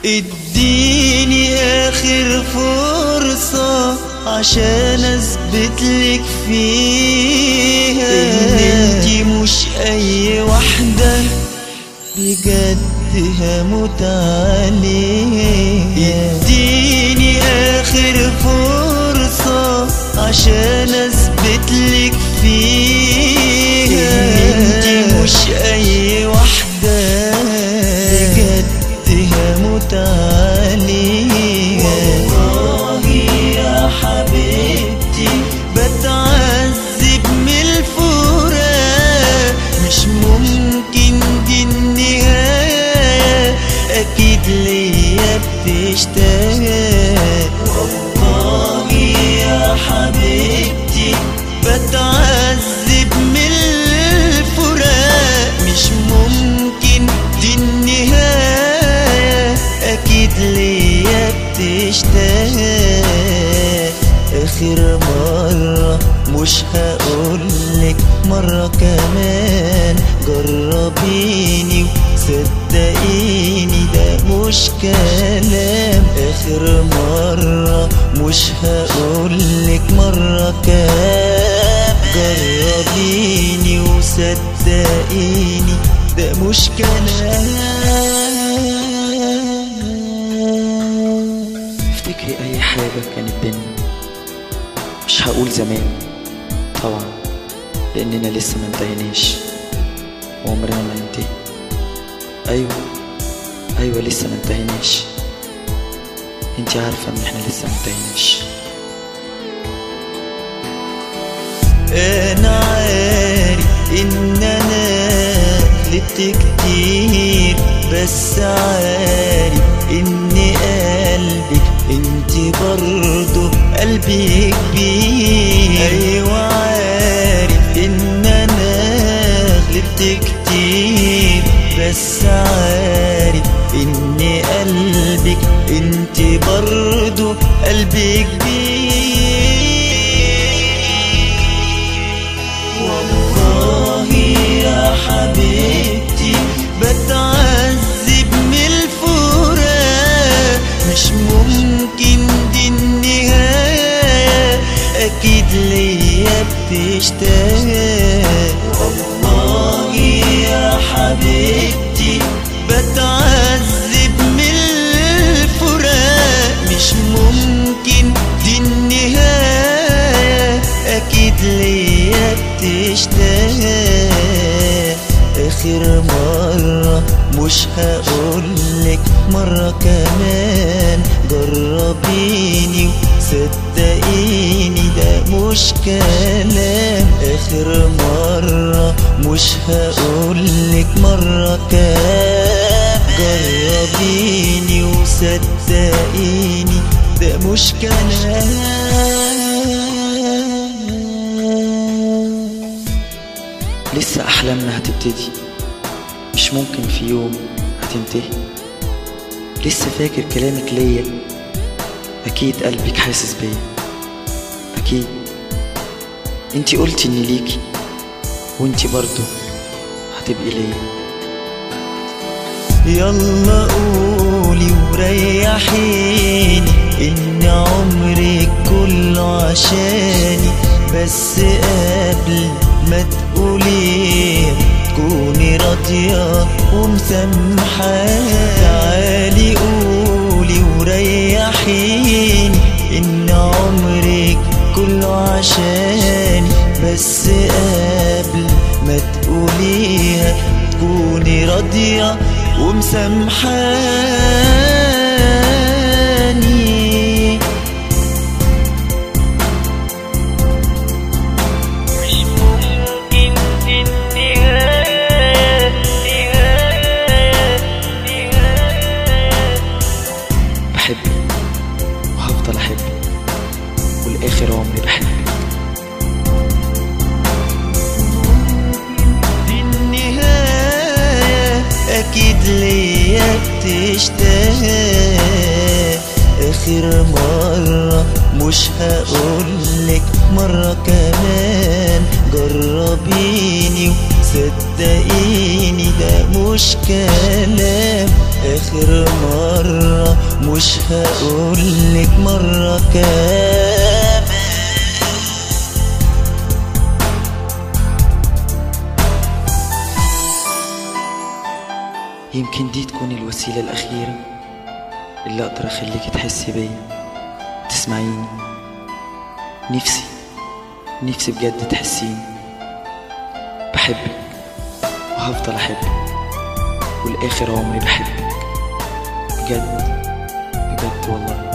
اديني اخر فرصة عشان اثبت لك فيها ان انتي مش اي واحدة بجد هموت عليها اديني اخر فرصة عشان اثبت لك فيها ان انتي مش اي واحدة بجد هموت عليها والله يا حبيبتي بتعذب من الفراق مش ممكن دي النهاية أكيد ليا بتشتاق والله يا حبيبتي بتعذب من الفراق مش ممكن دي النهاية أكيد ليا بتشتاق آخر مرة مش هقولك مرة كمان جربيني صدقيني ده مش كلام آخر مرة مش هقولك مرة كمان جربيني وصدقيني ده مش كلام افتكري اي حاجة كانت بينا مش هقول زمان طبعا لاننا لسه ما انتهيناش وعمرنا ما ننتهي ايوه ايوه لسه ما انتهيناش انتي عارفة ان احنا لسه ما انتهيناش انا عارف ان انا غلطت كتير بس عارف ان قلبك انت برضو قلبي كبير ايوه عارف ان انا غلطت كتير بس عارف ان قلبك انت برضو قلبي كبير والله يا حبيبتي بتعذب من الفراق مش ممكن دي النهاية أكيد ليا بتشتاق والله يا حبيبتي بتعذب من الفراق مش ممكن دي النهاية أكيد ليا بتشتاق آخر مرة مش هقولك مرة كمان جربيني صدقيني ده مش كلام آخر مرة مش هقولك مرة كمان جربيني وصدقيني ده مش كلام لسه احلامنا هتبتدي مش ممكن في يوم هتنتهي لسه فاكر كلامك ليا اكيد قلبك حاسس بيا اكيد انتي قلتي اني ليكي وانتي برضو هتبقي ليا يلا قولي وريحيني ان عمرك كله عشاني بس قبل ما تقولي تكوني راضية ومسامحاني تعالي قولي وريحيني ان عمرك كله عشاني بس قبل ما تقوليها تكوني راضية ومسامحاني مش ممكن دي النهاية نهاية نهاية بحبك وهفضل احبك والاخر عمري بحبك دي النهاية أكيد ليا بتشتاق آخر مرة مش هقولك مرة كمان جربيني وصدقيني ده مش كلام اخر مرة مش هقولك مرة كمان يمكن دي تكون الوسيلة الأخيرة اللي أقدر أخليك تحسي بيا تسمعيني نفسي نفسي بجد تحسيني بحبك وهفضل أحبك والآخر عمري بحبك بجد بجد والله